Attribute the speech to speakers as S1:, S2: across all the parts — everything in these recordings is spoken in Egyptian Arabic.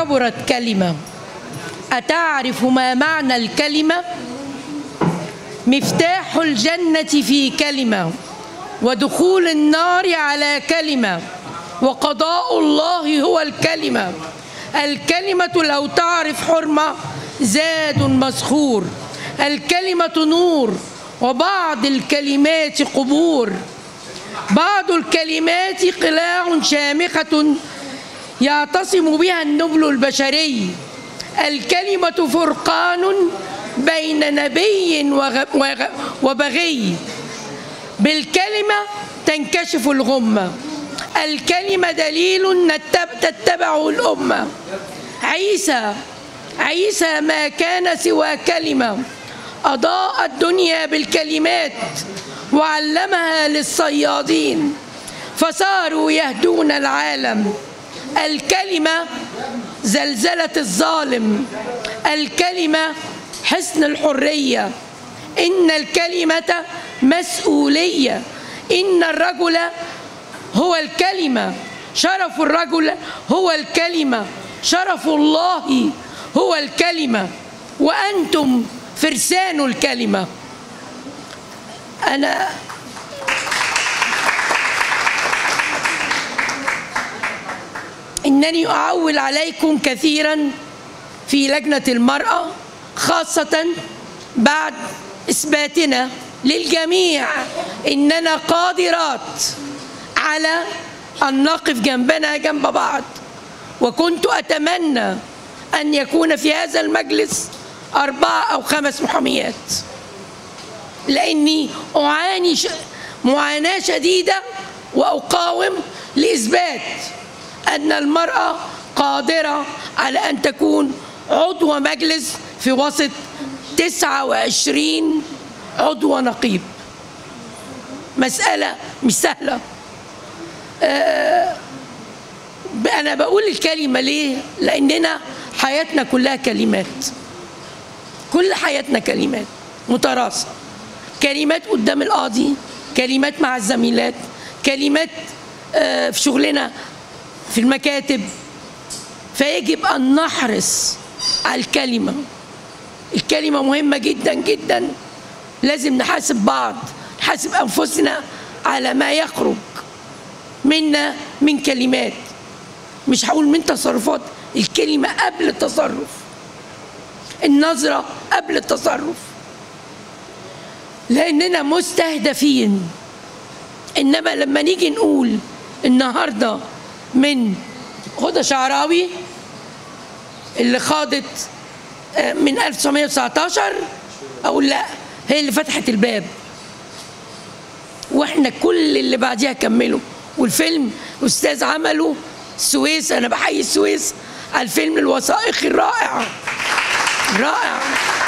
S1: كبرت كلمة أتعرف ما معنى الكلمة؟ مفتاح الجنة في كلمة ودخول النار على كلمة وقضاء الله هو الكلمة الكلمة لو تعرف حرمة زاد مسخور الكلمة نور وبعض الكلمات قبور بعض الكلمات قلاع شامخة يعتصم بها النبل البشري الكلمة فرقان بين نبي وغ- وغ- وبغي بالكلمة تنكشف الغمة الكلمة دليل نتب- تتبعه الأمة عيسى عيسى ما كان سوى كلمة أضاء الدنيا بالكلمات وعلمها للصيادين فصاروا يهدون العالم الكلمة زلزلة الظالم الكلمة حسن الحرية إن الكلمة مسؤولية إن الرجل هو الكلمة شرف الرجل هو الكلمة شرف الله هو الكلمة وأنتم فرسان الكلمة أنا إنني أعول عليكم كثيرا في لجنة المرأة خاصة بعد إثباتنا للجميع إننا قادرات على أن نقف جنبنا جنب بعض وكنت أتمنى أن يكون في هذا المجلس أربعة أو خمس محاميات لأني أعاني ش... معاناة شديدة وأقاوم لإثبات أن المرأة قادرة على أن تكون عضو مجلس في وسط 29 عضو نقيب مسألة مش سهلة آه، أنا بقول الكلمة ليه؟ لأننا حياتنا كلها كلمات كل حياتنا كلمات متراصة كلمات قدام القاضي كلمات مع الزميلات كلمات آه، في شغلنا في المكاتب فيجب أن نحرص على الكلمة الكلمة مهمة جدا جدا لازم نحاسب بعض نحاسب أنفسنا على ما يخرج منا من كلمات مش هقول من تصرفات الكلمة قبل التصرف النظرة قبل التصرف لأننا مستهدفين إنما لما نيجي نقول النهاردة من هدى شعراوي اللي خاضت آه، من 1919 أقول لا هي اللي فتحت الباب واحنا كل اللي بعديها كملوا والفيلم الاستاذ عمله السويس انا بحيي السويس على الفيلم الوثائقي الرائع رائع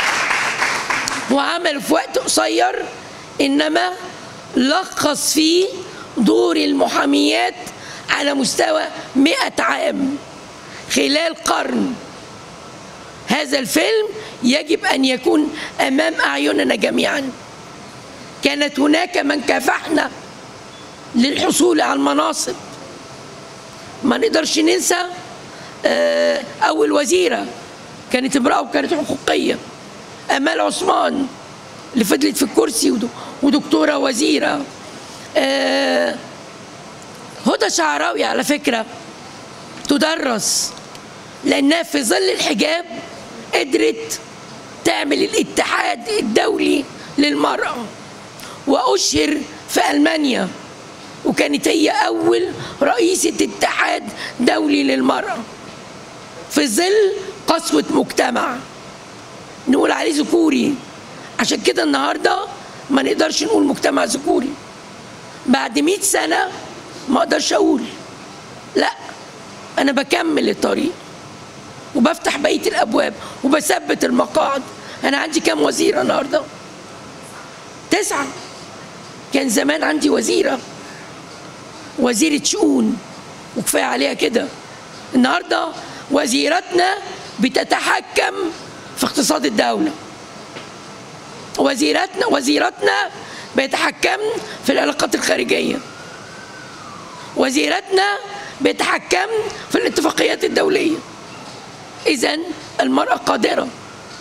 S1: وعمل في وقت قصير انما لخص فيه دور المحاميات على مستوى مئة عام خلال قرن هذا الفيلم يجب ان يكون امام اعيننا جميعا كانت هناك من كافحنا للحصول على المناصب ما نقدرش ننسى آه، أول وزيرة كانت امرأة وكانت حقوقية أمال عثمان اللي فضلت في الكرسي ودو- ودكتورة وزيرة آه، هدى شعراوي على فكرة تدرس لأنها في ظل الحجاب قدرت تعمل الاتحاد الدولي للمرأة وأشهر في ألمانيا وكانت هي أول رئيسة اتحاد دولي للمرأة في ظل قسوة مجتمع نقول عليه ذكوري عشان كده النهاردة ما نقدرش نقول مجتمع ذكوري بعد مئة سنة ما أقدرش أقول لا أنا بكمل الطريق وبفتح بقية الأبواب وبثبت المقاعد أنا عندي كام وزيرة النهارده؟ تسعة كان زمان عندي وزيرة وزيرة شؤون وكفاية عليها كده النهاردة وزيرتنا بتتحكم في اقتصاد الدولة وزيرتنا وزيرتنا بيتحكم في العلاقات الخارجية وزيرتنا بيتحكم في الاتفاقيات الدولية اذا المراه قادره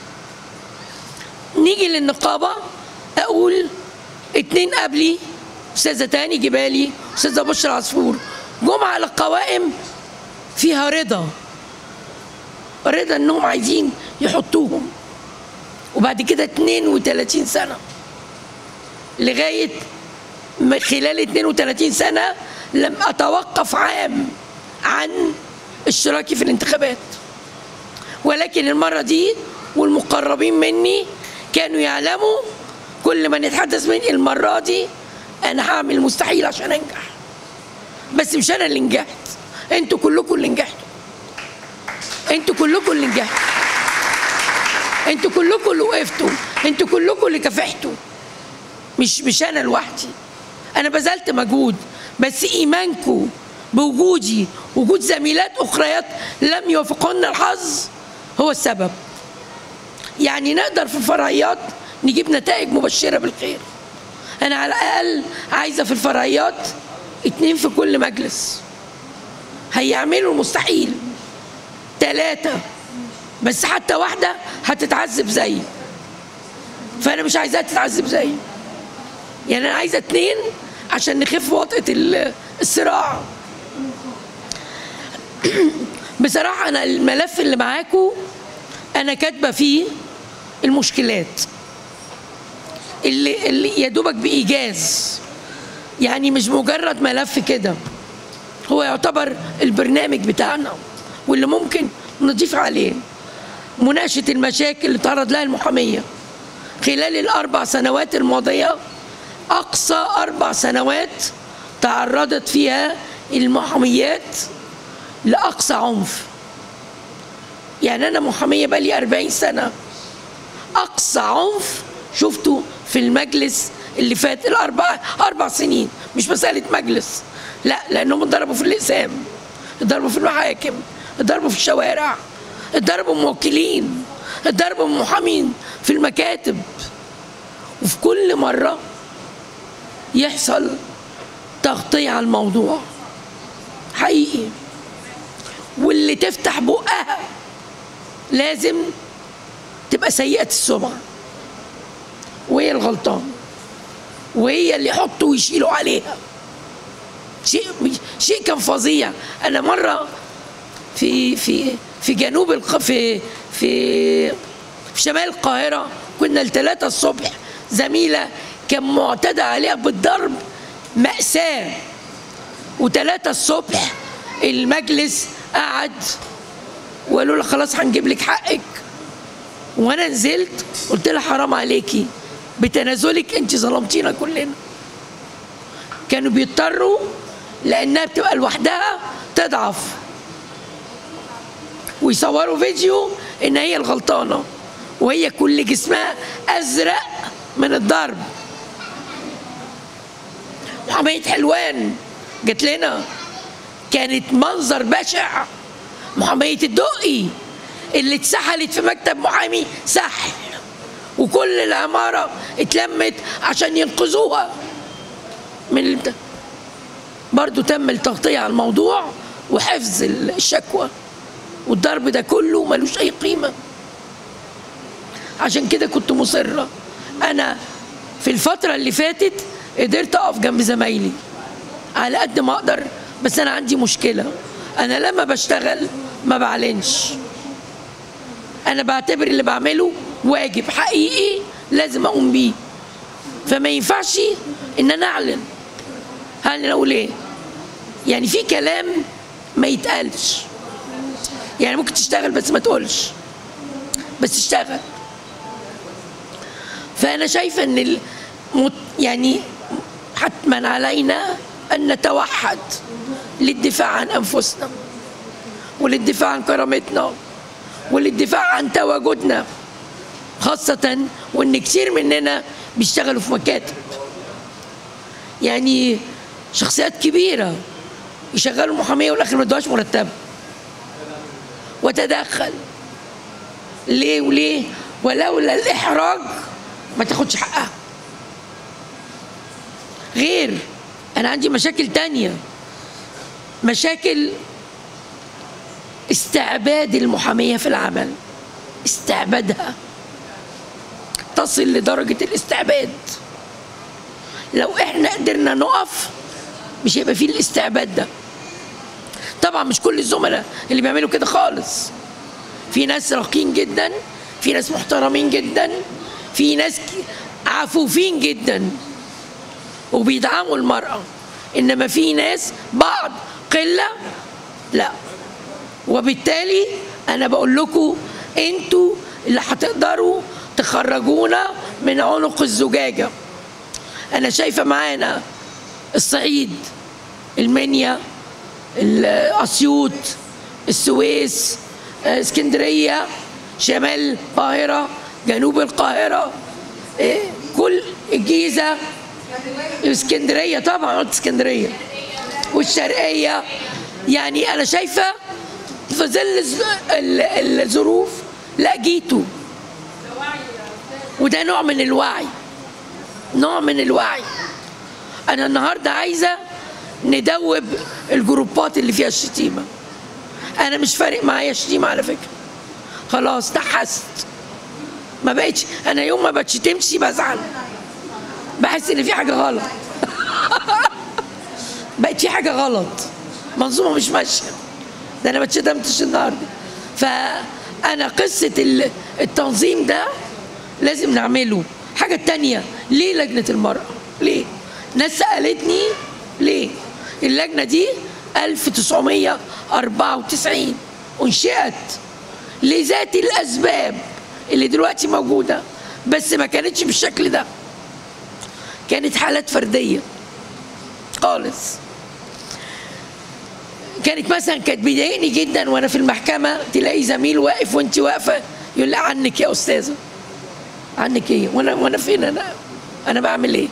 S1: نيجي للنقابه اقول اتنين قبلي استاذه تاني جبالي استاذه بشرى عصفور جم على القوائم فيها رضا رضا انهم عايزين يحطوهم وبعد كده 32 سنه لغايه من خلال 32 سنه لم اتوقف عام عن اشتراكي في الانتخابات ولكن المره دي والمقربين مني كانوا يعلموا كل ما نتحدث مني المره دي انا هعمل المستحيل عشان انجح بس مش انا اللي نجحت انتوا كلكم اللي نجحتوا انتوا كلكم اللي نجحتوا انتوا كلكم اللي وقفتوا انتوا كلكم اللي كافحتوا مش مش انا لوحدي انا بذلت مجهود بس ايمانكم بوجودي وجود زميلات اخريات لم يوافقهن الحظ هو السبب يعني نقدر في الفرعيات نجيب نتائج مبشره بالخير انا على الاقل عايزه في الفرعيات اتنين في كل مجلس هيعملوا المستحيل ثلاثة بس حتى واحدة هتتعذب زيي فأنا مش عايزاها تتعذب زيي يعني أنا عايزة اتنين عشان نخف وطئة ال- الصراع بصراحة أنا الملف اللي معاكم أنا كاتبة فيه المشكلات اللي, اللي يا دوبك بإيجاز يعني مش مجرد ملف كده هو يعتبر البرنامج بتاعنا واللي ممكن نضيف عليه مناقشة المشاكل اللي تعرض لها المحامية خلال الأربع سنوات الماضية أقصى أربع سنوات تعرضت فيها المحاميات لأقصى عنف يعني أنا محامية بقالي 40 سنة أقصى عنف شفته في المجلس اللي فات الأربع أربع سنين مش مسألة مجلس لا لأنهم اتضربوا في الأقسام اتضربوا في المحاكم اتضربوا في الشوارع اتضربوا موكلين اتضربوا محامين في المكاتب وفي كل مرة يحصل تغطية على الموضوع حقيقي واللي تفتح بقها لازم تبقى سيئة السمعة وهي الغلطان وهي اللي يحطوا ويشيلوا عليها شيء شيء كان فظيع انا مره في في في جنوب الق... في في في شمال القاهره كنا الثلاثة الصبح زميله كان معتدى عليها بالضرب مأساة وثلاثة الصبح المجلس قعد وقالوا لها خلاص هنجيب لك حقك وانا نزلت قلت لها حرام عليكي بتنازلك انت ظلمتينا كلنا كانوا بيضطروا لانها بتبقى لوحدها تضعف ويصوروا فيديو ان هي الغلطانه وهي كل جسمها ازرق من الضرب محامية حلوان جت لنا كانت منظر بشع محامية الدقي اللي اتسحلت في مكتب محامي سحل وكل العمارة اتلمت عشان ينقذوها من ال- برضو تم التغطية على الموضوع وحفظ الشكوى والضرب ده كله ملوش أي قيمة عشان كده كنت مصرة أنا في الفترة اللي فاتت قدرت أقف جنب زمايلي على قد ما أقدر بس أنا عندي مشكلة أنا لما بشتغل ما بعلنش أنا بعتبر اللي بعمله واجب حقيقي لازم أقوم بيه فما ينفعش إن أنا أعلن هعلن أقول إيه يعني في كلام ما يتقالش يعني ممكن تشتغل بس ما تقولش بس تشتغل فأنا شايفة إن المت يعني حتما علينا أن نتوحد للدفاع عن أنفسنا وللدفاع عن كرامتنا وللدفاع عن تواجدنا خاصة وإن كتير مننا بيشتغلوا في مكاتب يعني شخصيات كبيرة يشغلوا محامية والآخر ما يدوهاش مرتب وتدخل ليه وليه ولولا الإحراج ما تاخدش حقها غير أنا عندي مشاكل تانية مشاكل استعباد المحامية في العمل استعبادها تصل لدرجة الاستعباد لو احنا قدرنا نقف مش هيبقى فيه الاستعباد ده طبعا مش كل الزملاء اللي بيعملوا كده خالص في ناس راقين جدا في ناس محترمين جدا في ناس عفوفين جدا وبيدعموا المرأة إنما في ناس بعض قلة لا وبالتالي أنا بقول لكم أنتوا اللي هتقدروا تخرجونا من عنق الزجاجة أنا شايفة معانا الصعيد المنيا أسيوط السويس اسكندرية شمال القاهرة جنوب القاهرة كل الجيزة اسكندرية طبعا قلت اسكندرية والشرقية يعني أنا شايفة في ظل الظروف لا جيتوا وده نوع من الوعي نوع من الوعي أنا النهاردة عايزة ندوب الجروبات اللي فيها الشتيمة أنا مش فارق معايا الشتيمة على فكرة خلاص تحست ما بقتش أنا يوم ما بتشتمش بزعل بحس إن في حاجة غلط بقت في حاجة غلط منظومة مش ماشية ده أنا ما اتشتمتش النهاردة فأنا قصة التنظيم ده لازم نعمله حاجة تانية ليه لجنة المرأة ليه ناس سألتني ليه اللجنة دي 1994 أنشئت لذات الأسباب اللي دلوقتي موجودة بس ما كانتش بالشكل ده كانت حالات فردية خالص كانت مثلا كانت بيضايقني جدا وانا في المحكمه تلاقي زميل واقف وانت واقفه يقول لي عنك يا استاذه عنك ايه وانا وانا فين انا انا بعمل ايه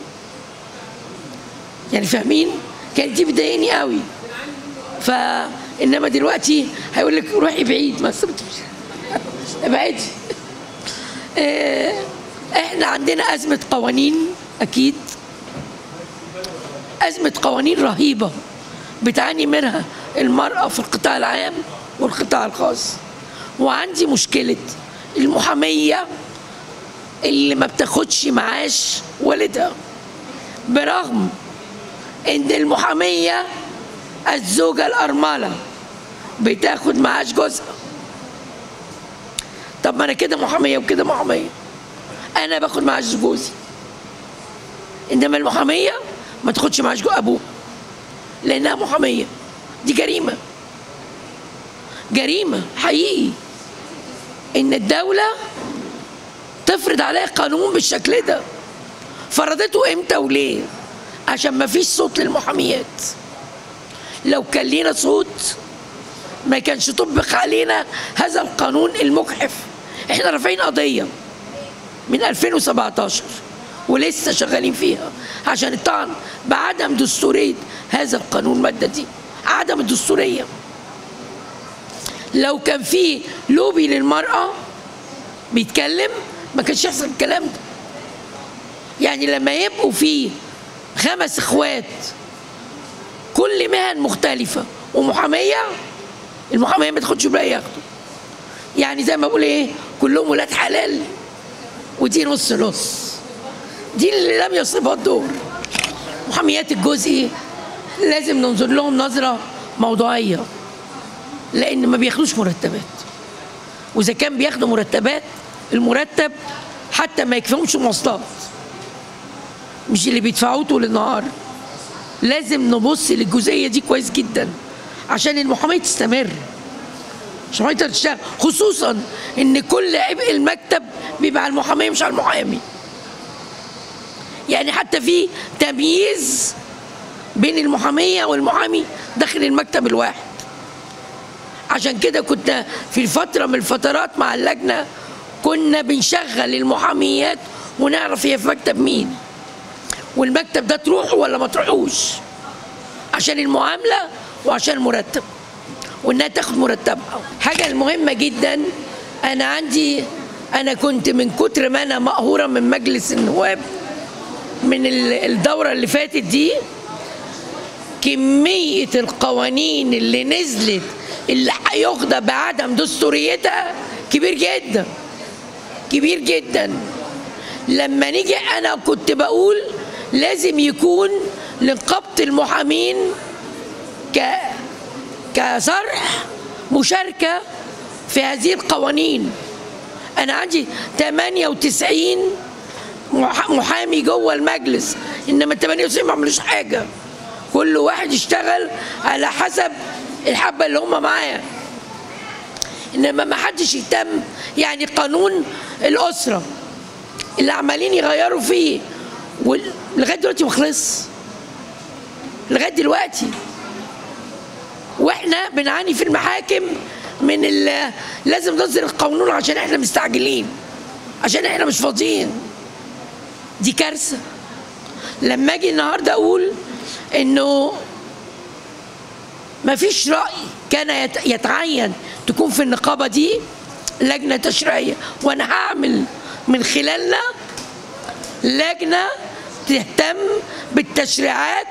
S1: يعني فاهمين كانت دي بتضايقني قوي فانما دلوقتي هيقول لك روحي بعيد ما ابعدي احنا عندنا ازمه قوانين اكيد ازمه قوانين رهيبه بتعاني منها المراه في القطاع العام والقطاع الخاص وعندي مشكله المحاميه اللي ما بتاخدش معاش والدها برغم ان المحاميه الزوجه الارمله بتاخد معاش جوزها طب ما انا كده محاميه وكده محاميه انا باخد معاش جوزي انما المحاميه ما تاخدش معاش ابوه لانها محاميه دي جريمه جريمه حقيقي ان الدوله تفرض عليها قانون بالشكل ده فرضته امتى وليه عشان ما فيش صوت للمحاميات لو كان لينا صوت ما كانش طبق علينا هذا القانون المجحف احنا رافعين قضيه من 2017 ولسه شغالين فيها عشان الطعن بعدم دستوريه هذا القانون الماده دي عدم الدستوريه لو كان في لوبي للمراه بيتكلم ما كانش يحصل الكلام ده يعني لما يبقوا في خمس اخوات كل مهن مختلفة ومحامية المحامية ما تاخدش بقى ياخدوا يعني زي ما بقول ايه كلهم ولاد حلال ودي نص نص دي اللي لم يصيبها الدور محاميات الجزئي لازم ننظر لهم نظرة موضوعية لأن ما بياخدوش مرتبات وإذا كان بياخدوا مرتبات المرتب حتى ما يكفيهمش مواصلات مش اللي بيدفعوه طول النهار لازم نبص للجزئيه دي كويس جدا عشان المحاميه تستمر مش المحاميه تشتغل خصوصا ان كل عبء المكتب بيبقى على المحاميه مش على المحامي يعني حتى في تمييز بين المحاميه والمحامي داخل المكتب الواحد عشان كده كنت في فتره من الفترات مع اللجنه كنا بنشغل المحاميات ونعرف هي في مكتب مين والمكتب ده تروحوا ولا ما تروحوش عشان المعاملة وعشان المرتب وانها تاخد مرتبها حاجة المهمة جدا انا عندي انا كنت من كتر ما انا مقهورة من مجلس النواب من الدورة اللي فاتت دي كمية القوانين اللي نزلت اللي هيخضع بعدم دستوريتها كبير جدا كبير جدا لما نيجي انا كنت بقول لازم يكون لنقابه المحامين ك كصرح مشاركه في هذه القوانين انا عندي 98 مح- محامي جوه المجلس انما ال 98 ما عملوش حاجه كل واحد يشتغل على حسب الحبه اللي هم معاه انما ما حدش يهتم يعني قانون الاسره اللي عمالين يغيروا فيه وال- لغايه دلوقتي ما خلص لغايه دلوقتي واحنا بنعاني في المحاكم من ال- لازم نصدر القانون عشان احنا مستعجلين عشان احنا مش فاضيين دي كارثه لما اجي النهارده اقول انه ما فيش راي كان يت- يتعين تكون في النقابه دي لجنه تشريعيه وانا هعمل من خلالنا لجنه تهتم بالتشريعات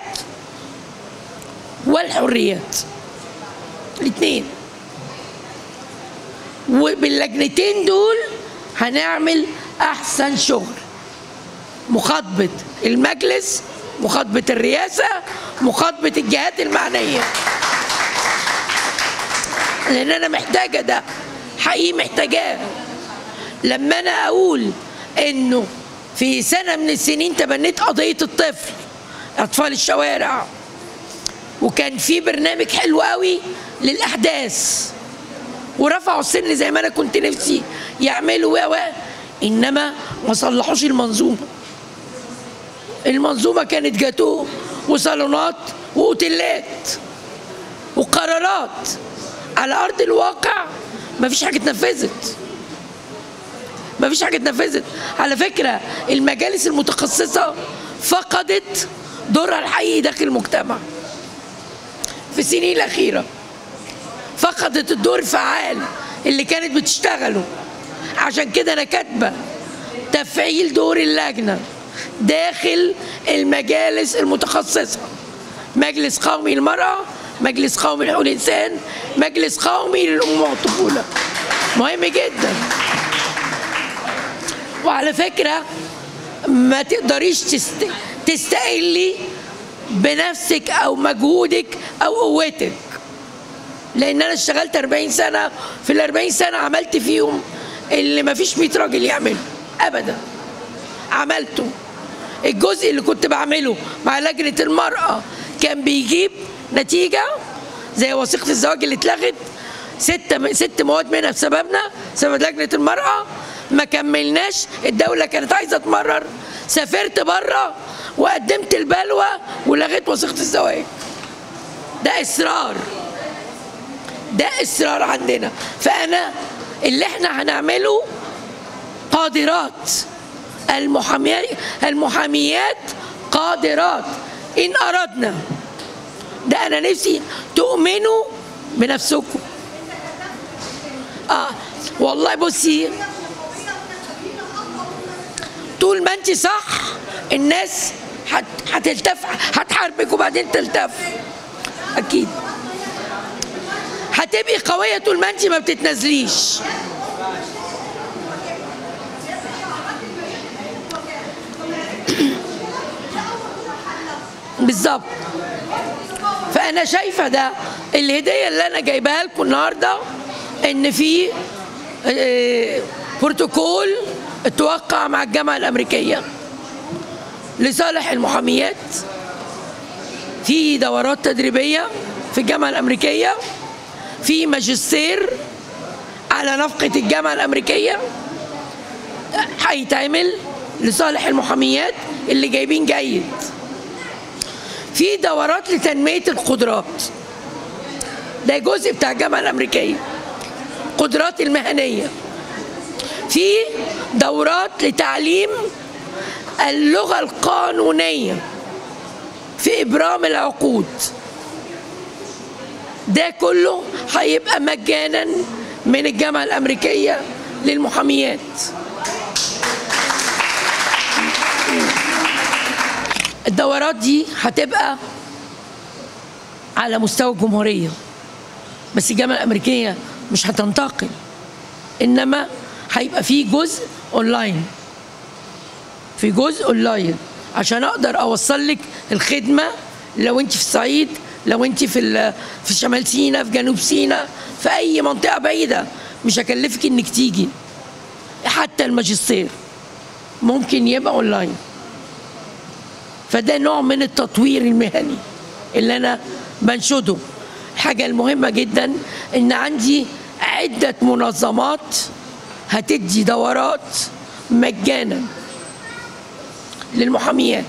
S1: والحريات الاثنين وباللجنتين دول هنعمل احسن شغل مخاطبه المجلس مخاطبه الرئاسه مخاطبه الجهات المعنيه لان انا محتاجه ده حقيقي محتاجاه لما انا اقول انه في سنه من السنين تبنيت قضيه الطفل اطفال الشوارع وكان في برنامج حلو قوي للاحداث ورفعوا السن زي ما انا كنت نفسي يعملوا و و انما ما صلحوش المنظومه المنظومه كانت جاتوه وصالونات واوتيلات وقرارات على ارض الواقع ما فيش حاجه اتنفذت ما فيش حاجه اتنفذت على فكره المجالس المتخصصه فقدت دورها الحقيقي داخل المجتمع في السنين الاخيره فقدت الدور الفعال اللي كانت بتشتغله عشان كده انا كاتبه تفعيل دور اللجنه داخل المجالس المتخصصه مجلس قومي للمراه مجلس قومي لحقوق الانسان مجلس قومي للامومه والطفوله مهم جدا وعلى فكره ما تقدريش تست... تستقلي بنفسك او مجهودك او قوتك لان انا اشتغلت 40 سنه في ال 40 سنه عملت فيهم اللي ما فيش 100 راجل يعمله ابدا عملته الجزء اللي كنت بعمله مع لجنه المراه كان بيجيب نتيجه زي وثيقه الزواج اللي اتلغت ست ست مواد منها بسببنا بسبب لجنه المراه ما كملناش الدوله كانت عايزه تمرر سافرت بره وقدمت البلوى ولغيت وثيقه الزواج ده اصرار ده اصرار عندنا فانا اللي احنا هنعمله قادرات المحاميات المحاميات قادرات ان اردنا ده انا نفسي تؤمنوا بنفسكم اه والله بصي طول ما انت صح الناس هت- هتلتف هتحاربك وبعدين تلتف اكيد هتبقي قوية طول ما انت ما بتتنازليش بالظبط فانا شايفه ده الهديه اللي انا جايباها لكم النهارده ان في آه، بروتوكول اتوقع مع الجامعه الامريكيه لصالح المحاميات في دورات تدريبيه في الجامعه الامريكيه في ماجستير على نفقه الجامعه الامريكيه هيتعمل لصالح المحاميات اللي جايبين جيد في دورات لتنميه القدرات ده جزء بتاع الجامعه الامريكيه قدرات المهنيه في دورات لتعليم اللغه القانونيه في ابرام العقود ده كله هيبقى مجانا من الجامعه الامريكيه للمحاميات الدورات دي هتبقى على مستوى الجمهوريه بس الجامعه الامريكيه مش هتنتقل انما هيبقى في جزء اونلاين في جزء اونلاين عشان اقدر اوصل لك الخدمه لو انت في الصعيد لو انت في ال- في شمال سيناء في جنوب سيناء في اي منطقه بعيده مش هكلفك انك تيجي حتى الماجستير ممكن يبقى اونلاين فده نوع من التطوير المهني اللي انا بنشده الحاجه المهمه جدا ان عندي عده منظمات هتدي دورات مجانا للمحاميات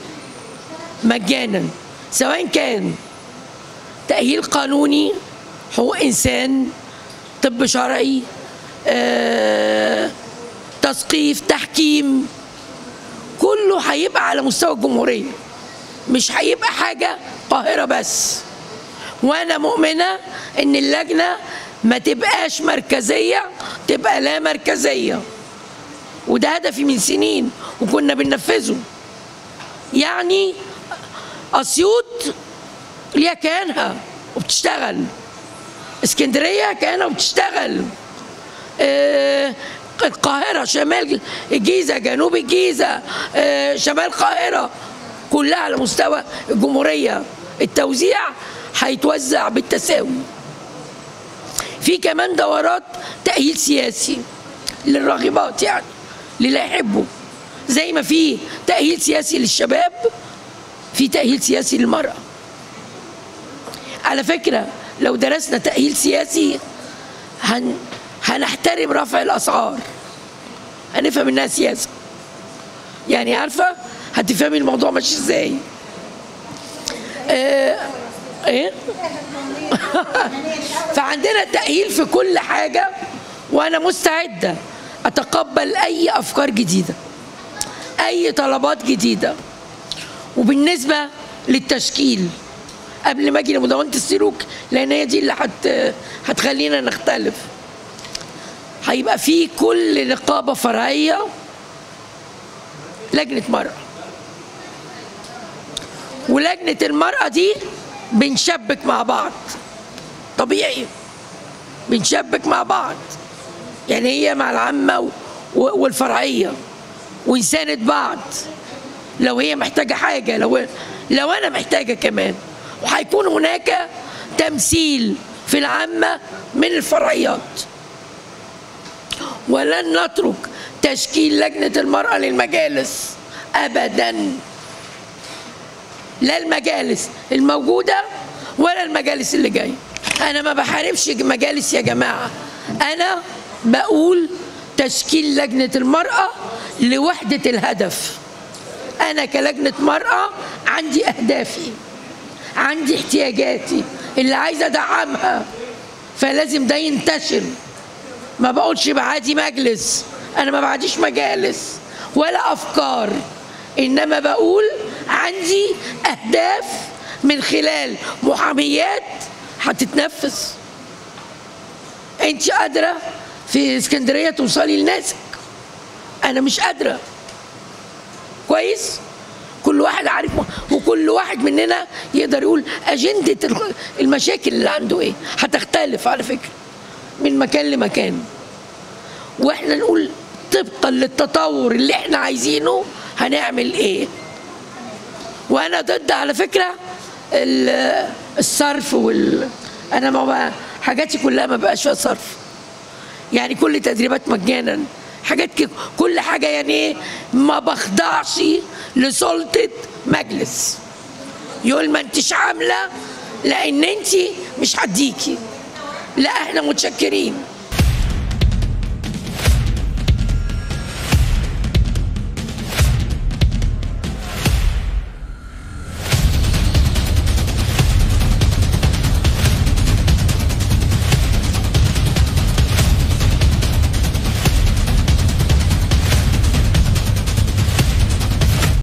S1: مجانا سواء كان تأهيل قانوني حقوق إنسان طب شرعي آه، تثقيف تحكيم كله هيبقى على مستوى الجمهورية مش هيبقى حاجة قاهرة بس وأنا مؤمنة إن اللجنة ما تبقاش مركزية تبقى لا مركزية وده هدفي من سنين وكنا بننفذه يعني أسيوط ليها كيانها وبتشتغل اسكندرية كيانها وبتشتغل آه، القاهرة شمال الجيزة جنوب الجيزة آه، شمال القاهرة كلها على مستوى الجمهورية التوزيع هيتوزع بالتساوي في كمان دورات تأهيل سياسي للراغبات يعني للي يحبوا زي ما في تأهيل سياسي للشباب في تأهيل سياسي للمرأة على فكرة لو درسنا تأهيل سياسي هن هنحترم رفع الأسعار هنفهم إنها سياسة يعني عارفة هتفهمي الموضوع ماشي إزاي آه إيه فعندنا تأهيل في كل حاجة وأنا مستعدة أتقبل أي أفكار جديدة أي طلبات جديدة وبالنسبة للتشكيل قبل ما اجي لمدونه السلوك لان هي دي اللي هت هتخلينا نختلف هيبقى في كل نقابه فرعيه لجنه مراه ولجنه المراه دي بنشبك مع بعض طبيعي بنشبك مع بعض يعني هي مع العامه و- و- والفرعيه ونساند بعض لو هي محتاجه حاجه لو لو انا محتاجه كمان وهيكون هناك تمثيل في العامه من الفرعيات ولن نترك تشكيل لجنه المراه للمجالس ابدا لا المجالس الموجوده ولا المجالس اللي جايه انا ما بحاربش مجالس يا جماعه انا بقول تشكيل لجنه المراه لوحده الهدف انا كلجنه مراه عندي اهدافي عندي احتياجاتي اللي عايزه ادعمها فلازم ده ينتشر ما بقولش بعادي مجلس انا ما بعديش مجالس ولا افكار انما بقول عندي اهداف من خلال محاميات هتتنفذ انت قادره في اسكندريه توصلي لناسك انا مش قادره كويس كل واحد عارف وكل واحد مننا يقدر يقول اجنده المشاكل اللي عنده ايه هتختلف على فكره من مكان لمكان واحنا نقول طبقا للتطور اللي احنا عايزينه هنعمل ايه وانا ضد على فكره ال- الصرف وال انا ما بقى حاجاتي كلها ما بقاش فيها صرف يعني كل تدريبات مجانا حاجات كده كل حاجه يعني ايه ما بخضعش لسلطه مجلس يقول ما انتش عامله لان انت مش هديكي لا احنا متشكرين